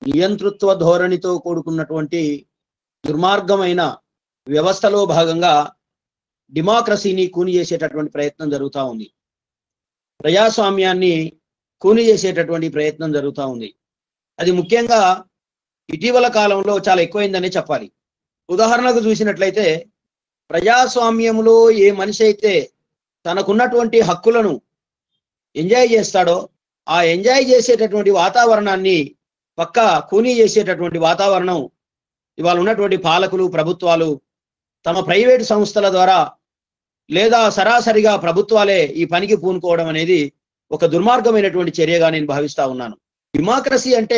నియంతృత్వ ధోరణితో కూడుకున్నటువంటి దుర్మార్గమైన వ్యవస్థలో భాగంగా డెమోక్రసీని కూని చేసేటటువంటి ప్రయత్నం జరుగుతూ ఉంది ప్రజాస్వామ్యాన్ని కూని చేసేటటువంటి ప్రయత్నం జరుగుతూ ఉంది అది ముఖ్యంగా ఇటీవల కాలంలో చాలా ఎక్కువైందనే చెప్పాలి ఉదాహరణకు చూసినట్లయితే ప్రజాస్వామ్యంలో ఏ మనిషి అయితే తనకున్నటువంటి హక్కులను ఎంజాయ్ చేస్తాడో ఆ ఎంజాయ్ చేసేటటువంటి వాతావరణాన్ని పక్క కూనీ చేసేటటువంటి వాతావరణం ఇవాళ ఉన్నటువంటి పాలకులు ప్రభుత్వాలు తమ ప్రైవేటు సంస్థల ద్వారా లేదా సరాసరిగా ప్రభుత్వాలే ఈ పనికి పూనుకోవడం అనేది ఒక దుర్మార్గమైనటువంటి చర్యగా నేను భావిస్తా ఉన్నాను డెమోక్రసీ అంటే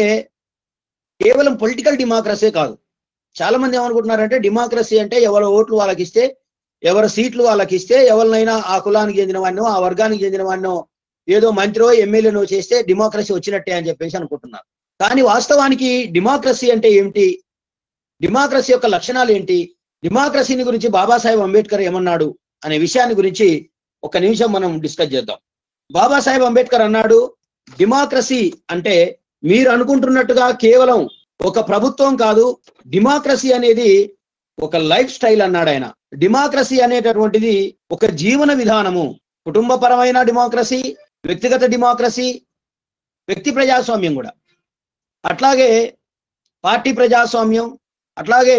కేవలం పొలిటికల్ డెమోక్రసీ కాదు చాలా మంది ఏమనుకుంటున్నారంటే డెమోక్రసీ అంటే ఎవరి ఓట్లు వాళ్ళకి ఇస్తే ఎవరి సీట్లు వాళ్ళకి ఇస్తే ఎవరినైనా ఆ కులానికి చెందిన వాడినో ఆ వర్గానికి చెందిన వాడినో ఏదో మంత్రో ఎమ్మెల్యేనో చేస్తే డెమోక్రసీ వచ్చినట్టే అని చెప్పేసి అనుకుంటున్నారు కానీ వాస్తవానికి డెమోక్రసీ అంటే ఏమిటి డెమోక్రసీ యొక్క లక్షణాలు ఏంటి డెమోక్రసీని గురించి బాబాసాహెబ్ అంబేద్కర్ ఏమన్నాడు అనే విషయాన్ని గురించి ఒక నిమిషం మనం డిస్కస్ చేద్దాం బాబాసాహెబ్ అంబేద్కర్ అన్నాడు డెమోక్రసీ అంటే మీరు అనుకుంటున్నట్టుగా కేవలం ఒక ప్రభుత్వం కాదు డెమోక్రసీ అనేది ఒక లైఫ్ స్టైల్ అన్నాడు ఆయన డెమోక్రసీ అనేటటువంటిది ఒక జీవన విధానము కుటుంబపరమైన డెమోక్రసీ వ్యక్తిగత డెమోక్రసీ వ్యక్తి ప్రజాస్వామ్యం కూడా అట్లాగే పార్టీ ప్రజాస్వామ్యం అట్లాగే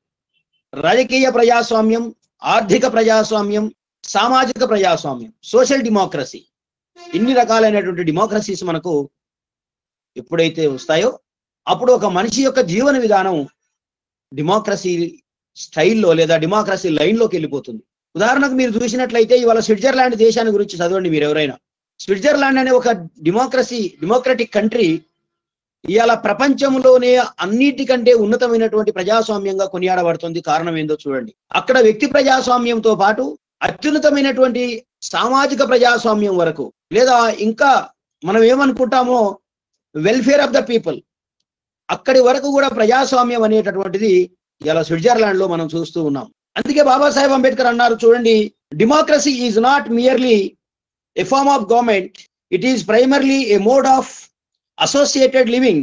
రాజకీయ ప్రజాస్వామ్యం ఆర్థిక ప్రజాస్వామ్యం సామాజిక ప్రజాస్వామ్యం సోషల్ డెమోక్రసీ ఇన్ని రకాలైనటువంటి డెమోక్రసీస్ మనకు ఎప్పుడైతే వస్తాయో అప్పుడు ఒక మనిషి యొక్క జీవన విధానం డెమోక్రసీ స్టైల్లో లేదా డెమోక్రసీ లైన్లోకి వెళ్ళిపోతుంది ఉదాహరణకు మీరు చూసినట్లయితే ఇవాళ స్విట్జర్లాండ్ దేశాన్ని గురించి చదవండి మీరు ఎవరైనా స్విట్జర్లాండ్ అనే ఒక డెమోక్రసీ డెమోక్రటిక్ కంట్రీ ఇవాళ ప్రపంచంలోనే అన్నిటికంటే ఉన్నతమైనటువంటి ప్రజాస్వామ్యంగా కొనియాడబడుతుంది కారణం ఏందో చూడండి అక్కడ వ్యక్తి ప్రజాస్వామ్యంతో పాటు అత్యున్నతమైనటువంటి సామాజిక ప్రజాస్వామ్యం వరకు లేదా ఇంకా మనం ఏమనుకుంటామో వెల్ఫేర్ ఆఫ్ ద పీపుల్ అక్కడి వరకు కూడా ప్రజాస్వామ్యం అనేటటువంటిది ఇలా స్విట్జర్లాండ్ లో మనం చూస్తూ ఉన్నాం అందుకే బాబాసాహెబ్ అంబేద్కర్ అన్నారు చూడండి democracy is not merely a form of government it is primarily a mode of associated living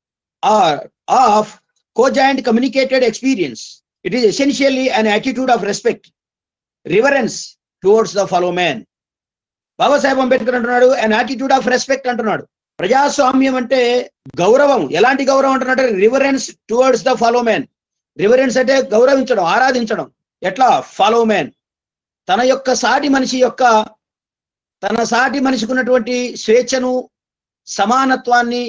or of co-joint communicated experience. It is essentially an attitude of respect, reverence towards the fellow man. Babasaheb Ambedkar అంటున్నాడు an attitude of respect అంటున్నాడు ప్రజాస్వామ్యం అంటే గౌరవం ఎలాంటి గౌరవం అంటున్నాడు reverence towards the fellow man reverence అంటే గౌరవించడం ఆరాధించడం ఎట్లా ఫాలో మ్యాన్ తన యొక్క సాటి మనిషి యొక్క తన సాటి మనిషికి ఉన్నటువంటి స్వేచ్ఛను సమానత్వాన్ని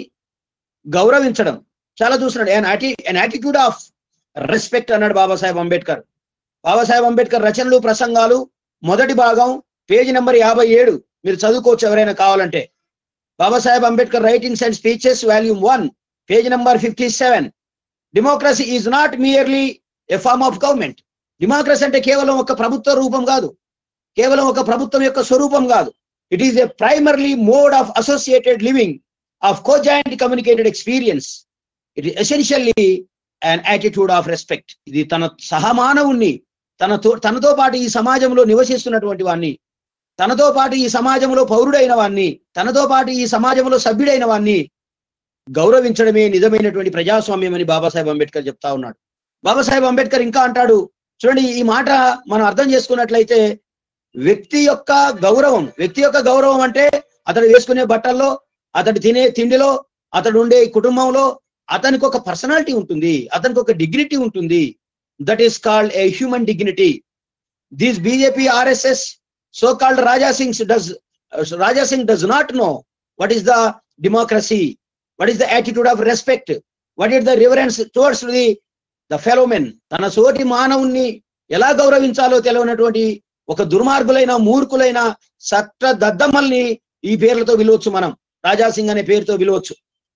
గౌరవించడం చాలా చూస్తున్నాడు అన్ యాటి అన్ యాటిట్యూడ్ ఆఫ్ రెస్పెక్ట్ అన్నాడు బాబాసాహెబ్ అంబేద్కర్ బాబాసాహెబ్ అంబేద్కర్ రచనలు ప్రసంగాలు మొదటి భాగం పేజీ నెంబర్ యాభై ఏడు మీరు చదువుకోవచ్చు ఎవరైనా కావాలంటే Babasaheb Ambedkar writings and speeches volume one page number fifty seven democracy is not merely a form of government democracy అంటే కేవలం ఒక ప్రభుత్వ రూపం కాదు కేవలం ఒక ప్రభుత్వం యొక్క స్వరూపం కాదు it is a primarily mode of associated living of conjoint communicated experience it is essentially an attitude of respect ఇది తన సహమానవుణ్ణి తనతో తనతో పాటు ఈ సమాజంలో నివసిస్తున్నటువంటి వాణ్ణి తనతో పాటు ఈ సమాజంలో పౌరుడైన వాణ్ణి తనతో పాటు ఈ సమాజంలో సభ్యుడైన వాణ్ణి గౌరవించడమే నిజమైనటువంటి ప్రజాస్వామ్యం అని బాబాసాహెబ్ అంబేద్కర్ చెప్తా ఉన్నాడు బాబాసాహెబ్ అంబేద్కర్ ఇంకా అంటాడు చూడండి ఈ మాట మనం అర్థం చేసుకున్నట్లయితే వ్యక్తి యొక్క గౌరవం వ్యక్తి యొక్క గౌరవం అంటే అతడు వేసుకునే బట్టల్లో అతడు తినే తిండిలో అతడు ఉండే కుటుంబంలో అతనికి ఒక పర్సనాలిటీ ఉంటుంది అతనికి ఒక డిగ్నిటీ ఉంటుంది that is called a human dignity this BJP RSS so called Raja Singh does Raja Singh does not know what is the democracy what is the attitude of respect what is the reverence towards the the fellow men తన సోటి మానవుణ్ణి ఎలా గౌరవించాలో తెలియనటువంటి ఒక దుర్మార్గులైన మూర్ఖులైన సట్ట దద్దమ్మల్ని ఈ పేర్లతో పిలవచ్చు మనం రాజాసింగ్ అనే పేరుతో పిలవచ్చు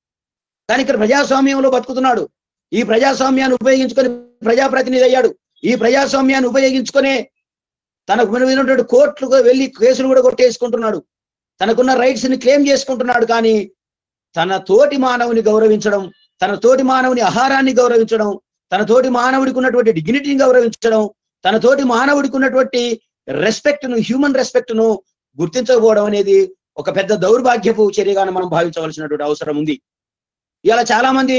కానీ ఇక్కడ ప్రజాస్వామ్యంలో బతుకుతున్నాడు ఈ ప్రజాస్వామ్యాన్ని ఉపయోగించుకొని ప్రజాప్రతినిధి అయ్యాడు ఈ ప్రజాస్వామ్యాన్ని ఉపయోగించుకునే తనకు ఉన్నటువంటి కోర్టులకు వెళ్ళి కేసులు కూడా కొట్టేసుకుంటున్నాడు తనకున్న రైట్స్ ని క్లెయిమ్ చేసుకుంటున్నాడు కానీ తన తోటి మానవుని గౌరవించడం తన తోటి మానవుని ఆహారాన్ని గౌరవించడం తన తోటి మానవుడికి ఉన్నటువంటి డిగ్నిటీని గౌరవించడం తన తోటి మానవుడికి ఉన్నటువంటి రెస్పెక్ట్ ను హ్యూమన్ రెస్పెక్ట్ ను గుర్తించకపోవడం అనేది ఒక పెద్ద దౌర్భాగ్యపు చర్యగానే మనం భావించవలసినటువంటి అవసరం ఉంది ఇలా చాలా మంది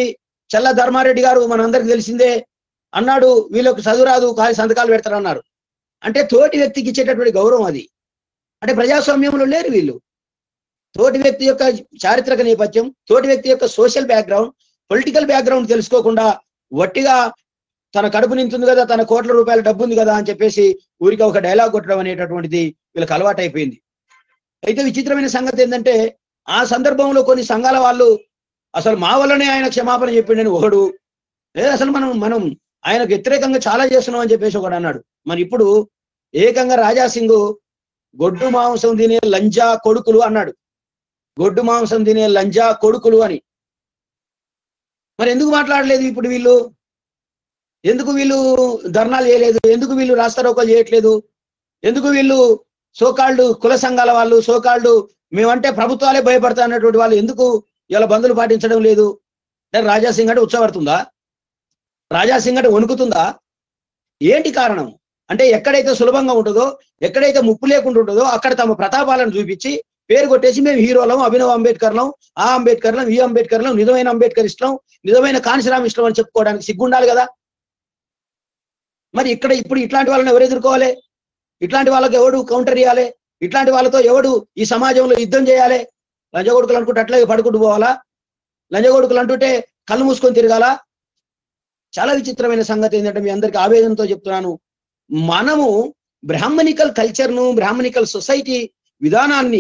చల్ల ధర్మారెడ్డి గారు మనందరికి తెలిసిందే అన్నాడు వీళ్ళకు చదువురాదు ఖాళీ సంతకాలు పెడతారు అన్నారు అంటే తోటి వ్యక్తికి ఇచ్చేటటువంటి గౌరవం అది అంటే ప్రజాస్వామ్యంలో లేరు వీళ్ళు తోటి వ్యక్తి యొక్క చారిత్రక నేపథ్యం తోటి వ్యక్తి యొక్క సోషల్ బ్యాక్గ్రౌండ్ పొలిటికల్ బ్యాక్గ్రౌండ్ తెలుసుకోకుండా వట్టిగా తన కడుపు నింతుంది కదా తన కోట్ల రూపాయల డబ్బు ఉంది కదా అని చెప్పేసి ఊరికి ఒక డైలాగ్ కొట్టడం అనేటటువంటిది వీళ్ళకి అలవాటు అయిపోయింది అయితే విచిత్రమైన సంగతి ఏంటంటే ఆ సందర్భంలో కొన్ని సంఘాల వాళ్ళు అసలు మా వల్లనే ఆయన క్షమాపణ చెప్పిండని ఒకడు లేదా అసలు మనం మనం ఆయనకు వ్యతిరేకంగా చాలా చేస్తున్నాం అని చెప్పేసి ఒకడు అన్నాడు మరి ఇప్పుడు ఏకంగా రాజాసింగ్ గొడ్డు మాంసం తినే లంజా కొడుకులు అన్నాడు గొడ్డు మాంసం తినే లంజా కొడుకులు అని మరి ఎందుకు మాట్లాడలేదు ఇప్పుడు వీళ్ళు ఎందుకు వీళ్ళు ధర్నాలు చేయలేదు ఎందుకు వీళ్ళు రాస్తారోకలు చేయట్లేదు ఎందుకు వీళ్ళు సోకాళ్ళు కుల సంఘాల వాళ్ళు సోకాళ్ళు మేమంటే ప్రభుత్వాలే భయపడతా అన్నటువంటి వాళ్ళు ఎందుకు ఇలా బంధులు పాటించడం లేదు అంటే రాజాసింగ్ అంటే ఉత్సవడుతుందా రాజాసింగ్ అంటే వణుకుతుందా ఏంటి కారణం అంటే ఎక్కడైతే సులభంగా ఉంటుందో ఎక్కడైతే ముప్పు లేకుండా ఉంటుందో అక్కడ తమ ప్రతాపాలను చూపించి పేరు కొట్టేసి మేము హీరోలం అభినవ్ అంబేద్కర్లం ఆ అంబేద్కర్లం ఈ అంబేద్కర్లం నిజమైన అంబేద్కర్ ఇష్టం నిజమైన కాంశీరామ్ ఇష్టం అని చెప్పుకోవడానికి సిగ్గుండాలి కదా మరి ఇక్కడ ఇప్పుడు ఇట్లాంటి వాళ్ళని ఎవరు ఎదుర్కోవాలి ఇట్లాంటి వాళ్ళకి ఎవడు కౌంటర్ ఇవ్వాలి ఇట్లాంటి వాళ్ళతో ఎవడు ఈ సమాజంలో యుద్ధం చేయాలి లంజగొడుకులు అనుకుంటే అట్లాగే పడుకుంటూ పోవాలా లంజగొడుకులు అంటుంటే కళ్ళు మూసుకొని తిరగాల చాలా విచిత్రమైన సంగతి ఏంటంటే మీ అందరికి ఆవేదనతో చెప్తున్నాను మనము బ్రాహ్మణికల్ కల్చర్ ను బ్రాహ్మణికల్ సొసైటీ విధానాన్ని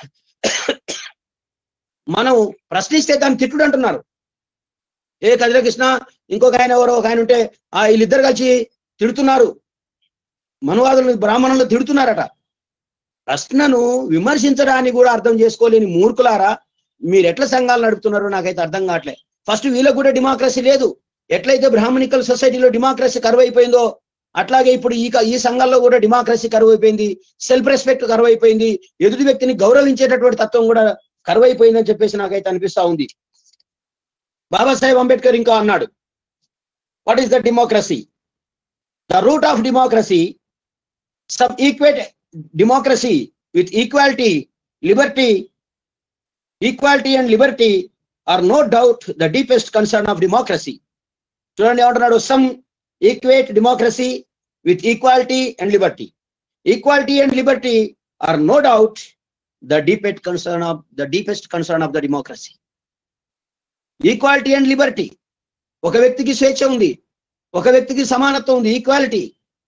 మనం ప్రశ్నిస్తే దాన్ని తిట్టుడు అంటున్నారు ఏ కృష్ణ ఇంకొక ఆయన ఎవరో ఒక ఆయన ఉంటే ఆ వీళ్ళిద్దరు కలిసి తిడుతున్నారు మనువాదులు బ్రాహ్మణులు తిడుతున్నారట ప్రశ్నను విమర్శించడాన్ని కూడా అర్థం చేసుకోలేని మూర్ఖులారా మీరు ఎట్లా సంఘాలు నడుపుతున్నారో నాకైతే అర్థం కావట్లే ఫస్ట్ వీళ్ళకు కూడా డెమోక్రసీ లేదు ఎట్లయితే బ్రాహ్మణికల్ సొసైటీలో డెమోక్రసీ కరువైపోయిందో అట్లాగే ఇప్పుడు ఈ క- ఈ సంఘాల్లో కూడా డెమోక్రసీ కరువైపోయింది సెల్ఫ్ రెస్పెక్ట్ కరువైపోయింది ఎదుటి వ్యక్తిని గౌరవించేటటువంటి తత్వం కూడా కరువైపోయిందని చెప్పేసి నాకైతే అనిపిస్తా ఉంది బాబాసాహెబ్ అంబేద్కర్ ఇంకా అన్నాడు what is the democracy the root of democracy some equate democracy with equality liberty equality and liberty are no doubt the deepest concern of democracy చూడండి ఏమంటున్నాడు some equate democracy with equality and liberty equality and liberty are no doubt the deepest concern of the deepest concern of the democracy equality and liberty ఒక వ్యక్తికి స్వేచ్ఛ ఉంది ఒక వ్యక్తికి సమానత్వం ఉంది ఈక్వాలిటీ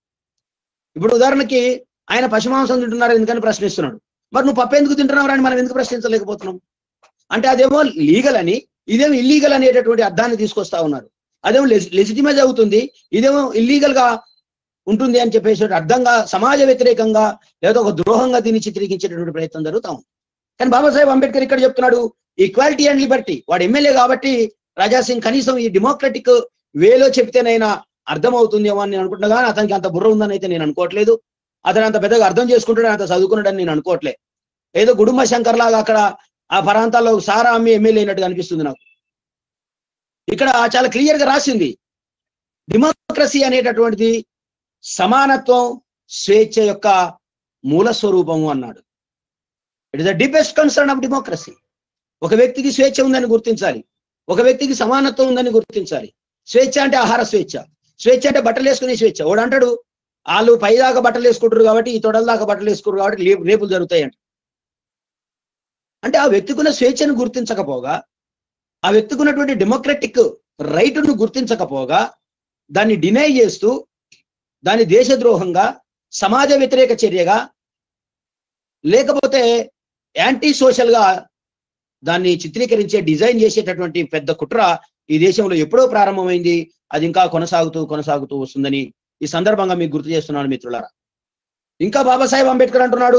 ఇప్పుడు ఉదాహరణకి ఆయన పశుమాంసం తింటున్నారు ఎందుకని ప్రశ్నిస్తున్నాడు మరి నువ్వు పప్పు ఎందుకు తింటున్నావు అని మనం ఎందుకు ప్రశ్నించలేకపోతున్నాం అంటే అదేమో లీగల్ అని ఇదేమో ఇల్లీగల్ అనేటటువంటి అర్థాన్ని తీసుకొస్తా ఉన్నారు అదేమో లెజిటిమేజ్ అవుతుంది ఇదేమో ఇల్లీగల్ గా ఉంటుంది అని చెప్పేసి అర్థంగా సమాజ వ్యతిరేకంగా లేదా ఒక ద్రోహంగా దీన్ని చిత్రీకరించేటటువంటి ప్రయత్నం జరుగుతా ఉంది కానీ బాబాసాహెబ్ అంబేద్కర్ ఇక్కడ చెప్తున్నాడు ఈక్వాలిటీ అండ్ లిబర్టీ వాడు ఎమ్మెల్యే కాబట్టి రాజాసింగ్ కనీసం ఈ డెమోక్రటిక్ వేలో చెప్తేనైనా అర్థమవుతుందేమో అని నేను అనుకుంటున్నా కానీ అతనికి అంత బుర్ర ఉందని అయితే నేను అనుకోవట్లేదు అతను అంత పెద్దగా అర్థం చేసుకుంటాడు అంత చదువుకున్నాడని నేను అనుకోవట్లే ఏదో గుడుంబ శంకర్ లాగా అక్కడ ఆ ప్రాంతాల్లో సారా అమ్మి ఎమ్మెల్యే అయినట్టుగా అనిపిస్తుంది నాకు ఇక్కడ చాలా క్లియర్ గా రాసింది డెమోక్రసీ అనేటటువంటిది సమానత్వం స్వేచ్ఛ యొక్క మూల స్వరూపము అన్నాడు it is the deepest concern of democracy ఒక వ్యక్తికి స్వేచ్ఛ ఉందని గుర్తించాలి ఒక వ్యక్తికి సమానత్వం ఉందని గుర్తించాలి స్వేచ్ఛ అంటే ఆహార స్వేచ్ఛ స్వేచ్ఛ అంటే బట్టలు వేసుకునే స్వేచ్ఛ వాడు అంటాడు వాళ్ళు పైదాకా బట్టలు వేసుకుంటారు కాబట్టి ఈ తొడల దాకా బట్టలు వేసుకుంటారు కాబట్టి లే- రేపులు జరుగుతాయి అంట అంటే ఆ వ్యక్తికున్న స్వేచ్ఛను గుర్తించకపోగా ఆ వ్యక్తికి ఉన్నటువంటి డెమోక్రటిక్ రైట్ను గుర్తించకపోగా దాన్ని డినై చేస్తూ దాన్ని దేశద్రోహంగా సమాజ వ్యతిరేక చర్యగా లేకపోతే యాంటీ సోషల్ గా దాన్ని చిత్రీకరించే డిజైన్ చేసేటటువంటి పెద్ద కుట్ర ఈ దేశంలో ఎప్పుడో ప్రారంభమైంది అది ఇంకా కొనసాగుతూ కొనసాగుతూ వస్తుందని ఈ సందర్భంగా మీకు గుర్తు చేస్తున్నాను మిత్రులారా ఇంకా బాబాసాహెబ్ అంబేద్కర్ అంటున్నాడు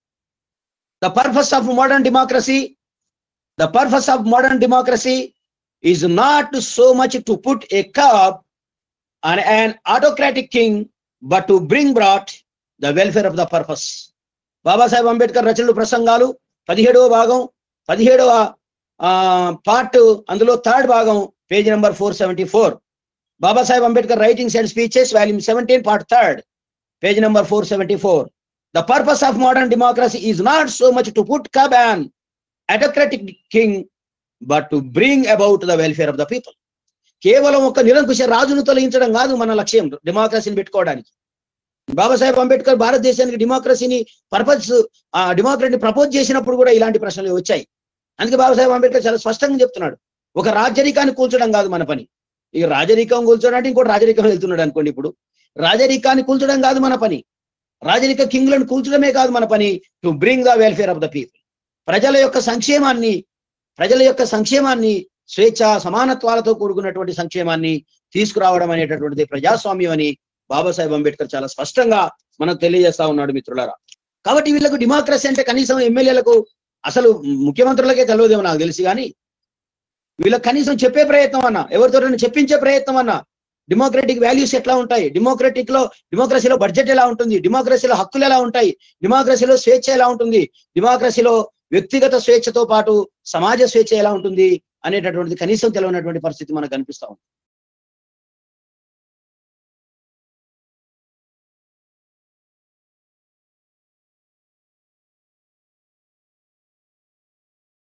the purpose of modern democracy the purpose of modern democracy is not so much to put a curb on an autocratic king but to bring brought the welfare of the purpose Babasaheb Ambedkar రచనలు ప్రసంగాలు పదిహేడవ భాగం పదిహేడవ part అందులో third భాగం page number four seventy four Babasaheb Ambedkar writings and speeches volume seventeen part third page number four seventy four the purpose of modern democracy is not so much to put curb an autocratic king but to bring about the welfare of the people కేవలం ఒక నిరంకుశ రాజును తొలగించడం కాదు మన లక్ష్యం డెమోక్రసీని పెట్టుకోవడానికి బాబాసాహెబ్ అంబేద్కర్ భారతదేశానికి డెమోక్రసీని పర్పస్ ఆ డెమోక్రసీని ప్రపోజ్ చేసినప్పుడు కూడా ఇలాంటి ప్రశ్నలు వచ్చాయి అందుకే బాబాసాహెబ్ అంబేద్కర్ చాలా స్పష్టంగా చెప్తున్నాడు ఒక రాజరికాన్ని కూల్చడం కాదు మన పని ఈ రాజరికం కూల్చడం అంటే ఇంకోటి రాజరికం వెళ్తున్నాడు అనుకోండి ఇప్పుడు రాజరికాన్ని కూల్చడం కాదు మన పని రాజరిక కింగ్లను కూల్చడమే కాదు మన పని to bring the welfare of the people ప్రజల యొక్క సంక్షేమాన్ని ప్రజల యొక్క సంక్షేమాన్ని స్వేచ్ఛ సమానత్వాలతో కూడుకున్నటువంటి సంక్షేమాన్ని తీసుకురావడం అనేటటువంటిది ప్రజాస్వామ్యం అని బాబాసాహెబ్ అంబేద్కర్ చాలా స్పష్టంగా మనకు తెలియజేస్తా ఉన్నాడు మిత్రులారా కాబట్టి వీళ్ళకు డెమోక్రసీ అంటే కనీసం ఎమ్మెల్యేలకు అసలు ముఖ్యమంత్రులకే తెలియదేమో నాకు తెలిసి కానీ వీళ్ళకి కనీసం చెప్పే ప్రయత్నం అన్న ఎవరితో చెప్పించే ప్రయత్నం అన్న డెమోక్రటిక్ వాల్యూస్ ఎట్లా ఉంటాయి డెమోక్రటిక్ లో డెమోక్రసీలో బడ్జెట్ ఎలా ఉంటుంది డెమోక్రసీలో హక్కులు ఎలా ఉంటాయి డెమోక్రసీలో స్వేచ్ఛ ఎలా ఉంటుంది డెమోక్రసీలో వ్యక్తిగత స్వేచ్ఛతో పాటు సమాజ స్వేచ్ఛ ఎలా ఉంటుంది అనేటటువంటిది కనీసం తెలియనటువంటి పరిస్థితి మనకు కనిపిస్తా ఉంది